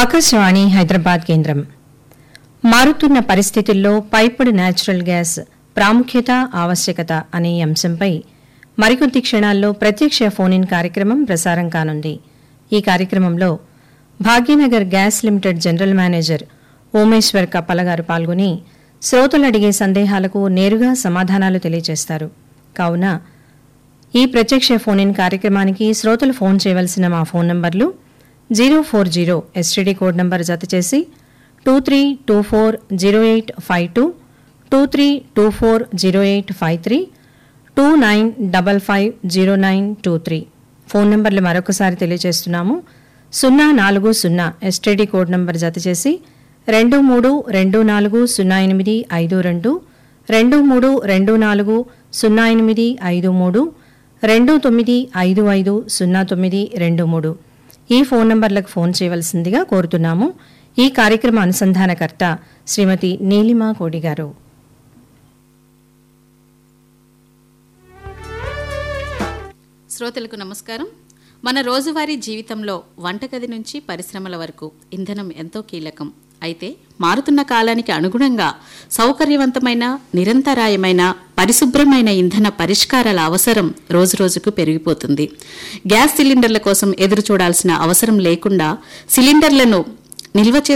ఆకాశవాణి హైదరాబాద్ కేంద్రం మారుతున్న పరిస్థితుల్లో పైపుడ్ న్యాచురల్ గ్యాస్ ప్రాముఖ్యత ఆవశ్యకత అనే అంశంపై మరికొద్ది క్షణాల్లో ప్రత్యక్ష ఫోన్ ఇన్ కార్యక్రమం ప్రసారం కానుంది ఈ కార్యక్రమంలో Bhagyanagar gas limited general manager Omeshwar Kappala garu పాల్గొని శ్రోతలు అడిగే సందేహాలకు నేరుగా సమాధానాలు తెలియజేస్తారు కావున ఈ ప్రత్యక్ష ఫోన్ ఇన్ కార్యక్రమానికి శ్రోతలు ఫోన్ చేయవలసిన మా ఫోన్ నంబర్లు zero four zero STD code number జత చేసి two three two four zero eight five two two three two four zero eight five three two nine double five zero nine two three phone నంబర్లు మరొకసారి తెలియజేస్తున్నాము సున్నా నాలుగు సున్నా STD code number జత చేసి రెండు మూడు రెండు నాలుగు సున్నా ఎనిమిది ఐదు రెండు రెండు మూడు రెండు నాలుగు సున్నా ఎనిమిది ఐదు మూడు రెండు తొమ్మిది ఐదు ఐదు సున్నా తొమ్మిది రెండు మూడు ఈ ఫోన్ నంబర్లకు ఫోన్ చేయవలసిందిగా కోరుతున్నాము ఈ కార్యక్రమ అనుసంధానకర్త శ్రీమతి నీలిమా కోడి గారు శ్రోతలకు నమస్కారం మన రోజువారీ జీవితంలో వంటగది నుంచి పరిశ్రమల వరకు ఇంధనం ఎంతో కీలకం అయితే మారుతున్న కాలానికి అనుగుణంగా సౌకర్యవంతమైన నిరంతరాయమైన పరిశుభ్రమైన ఇంధన పరిష్కారాల అవసరం రోజురోజుకు పెరిగిపోతుంది గ్యాస్ సిలిండర్ల కోసం ఎదురు చూడాల్సిన అవసరం లేకుండా సిలిండర్లను నిల్వ